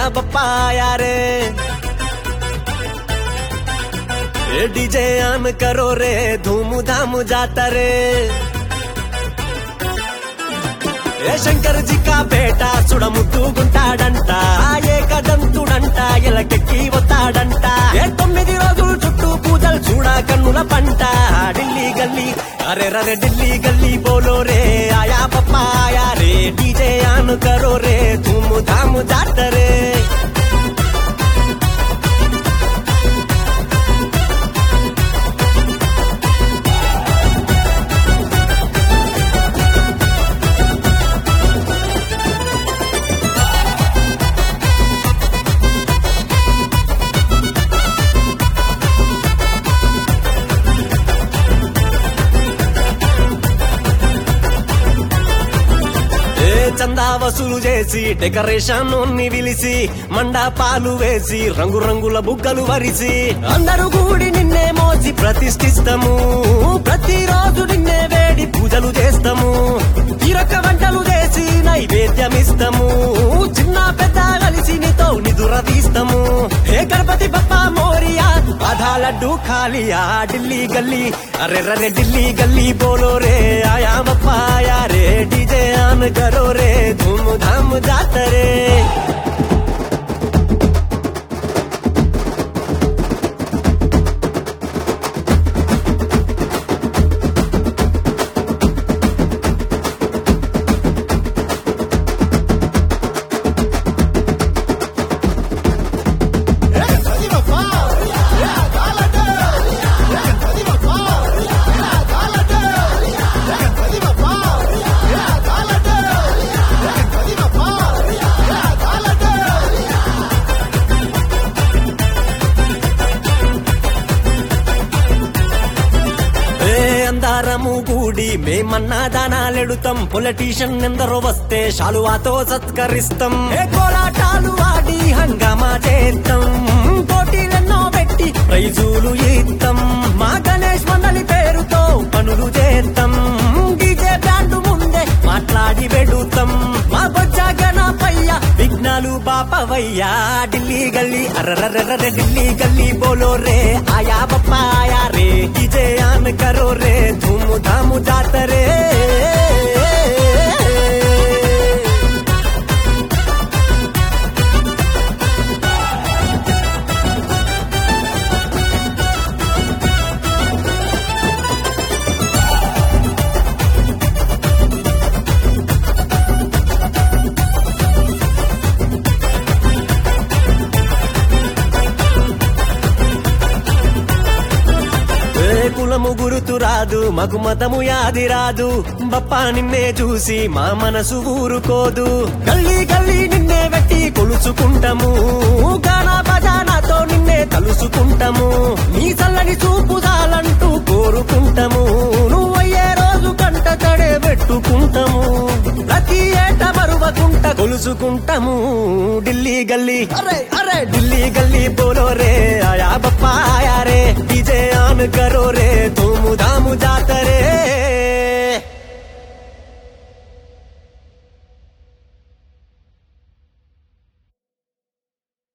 बप्पा आया रे ए DJ on करो रे धूम धाम जाता रे ఏ శంకర్ జిక్కా పేట సుడముద్దుకుంటాడంట ఏకదంతుడంట ఎలకెక్కి వస్తాడంట ఏ తొమ్మిది రోజులు చుట్టూ పూజలు చూడ కన్నుల పంట ఢిల్లీ గల్లీ అరే రరే ఢిల్లీ గల్లీ బోలో రే ఆయా పప్పా ఆయా రే డీజే ఆన్ కరో రే ధూమ్ ధామ్ జాతరే ఏ చందా వసూలు చేసి డెకరేషన్ ని పిలిచి మండపాలు వేసి రంగు రంగుల బుగ్గలు వరిసి అందరూ కూడి నిన్నే మోసి ప్రతిష్ఠిస్తాము ప్రతిరోజు నిన్నే వేడి పూజలు చేస్తాము ఇరక వంటలు చేసి నైవేద్యం ఇస్తాము చిన్న పెద్ద కలిసి నీతో నిదుర తీస్తాము ఏ గణపతి బప్ప మోరియా ఆధా లడ్డు ఖాలియా ఢిల్లీ గల్లీ అరే రరే ఢిల్లీ గల్లీ బోలో రే ఆయా బప్పా ఆయా రే डीजे ऑन करो रे धूम धाम जात रे ఏ అందారము కూడి మేమన్నా దానాలెడుతాం పొలిటీషియన్ ఎందరో వస్తే శాలువాతో సత్కరిస్తాం ఏ కోలాటాలు ఆడి హంగామా చేస్తాం పోటీలెన్నో పెట్టి ప్రైజులు ఇస్తాం మా గణేష్ మండలి పేరుతో పనులు చేస్తాం డీజే బ్యాండ్ ముందే మాట్లాడి వెడుతాం మా బొజ్జా గణపయ్య విఘ్నాలు బాపవయ్యా ఢిల్లీ గల్లీ అర్రర్రర్ర ఢిల్లీ గల్లీ బోలో రే ఆయా బప్పా ఆయా రే डीजे ऑन करो रे धूम धाम जात रे ఏ కులము గురుతు రాదు మగు మతము యాది రాదు బప్పా నిన్నే చూసి మా మనసు ఊరుకోదు గల్లీ గల్లీ నిన్నే వెట్టి కొలుచుకుంటాము గానా బజానాతో నిన్నే తలుసుకుంటాము నీ చల్లని చూపు చాలంటూ కోరుకుంటాము నువ్వయ్యే రోజు కంట తడే పెట్టుకుంటాము ప్రతి ఏట మరువకుంట కొలుసుకుంటాము ఢిల్లీ గల్లీ అరే అరే ఢిల్లీ గల్లీ బోలో రే ఆయా బప్పా ఆయా రే डीजे ऑन करो रे धूम धाम जात